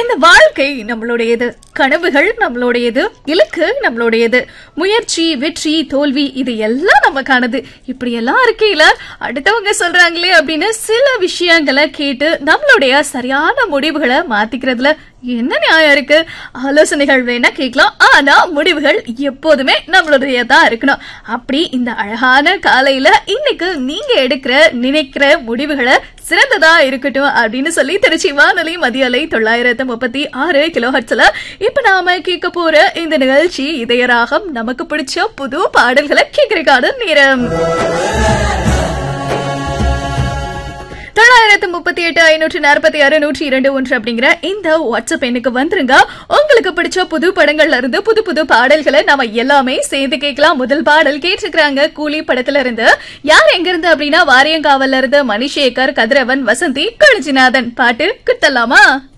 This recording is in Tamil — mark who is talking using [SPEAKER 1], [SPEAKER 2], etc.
[SPEAKER 1] இந்த வாழ்க்கை நம்மளுடையது கனவுகள் நம்மளுடையது இலக்கு நம்மளுடையது முயற்சி வெற்றி தோல்வி இது எல்லாம் நமக்கானது இப்படி எல்லாம் இருக்கையில அடுத்தவங்க சொல்றாங்களே அப்படின்னு சில விஷயங்களை கேட்டு நம்மளுடைய சரியான முடிவுகளை மாத்திக்கிறதுல என்ன நியாயம் இருக்கு ஆலோசனைகள் வேணா கேட்கலாம் ஆனா முடிவுகள் எப்போதுமே நம்மளுடையதா இருக்கணும் அப்படி இந்த அழகான காலையில இன்னைக்கு நீங்க எடுக்கிற நினைக்கிற முடிவுகளை சிறந்ததா இருக்கட்டும் அப்படின்னு சொல்லி திருச்சி வானொலி மதிய அலை தொள்ளாயிரத்து முப்பத்தி ஆறு கிலோ ஹட்ஸ்ல இப்ப நாம கேட்க போற இந்த நிகழ்ச்சி இதயராகம் நமக்கு பிடிச்ச புது பாடல்களை கேட்கறதுக்கான நேரம் தொள்ளாயிரத்து முப்பத்தி எட்டு ஐநூற்றி நாற்பத்தி ஆறு நூற்றி இரண்டு ஒன்று அப்படிங்கிற இந்த வாட்ஸ்அப் எண்ணுக்கு வந்துருங்க உங்களுக்கு பிடிச்ச புது படங்கள்ல இருந்து புது புது பாடல்களை நாம எல்லாமே சேர்ந்து கேட்கலாம் முதல் பாடல் கேட்டிருக்கிறாங்க கூலி படத்துல இருந்து யார் எங்க இருந்து அப்படின்னா வாரியங்காவல்ல இருந்து மணிசேகர் கதிரவன் வசந்தி கழிச்சிநாதன் பாட்டு குத்தலாமா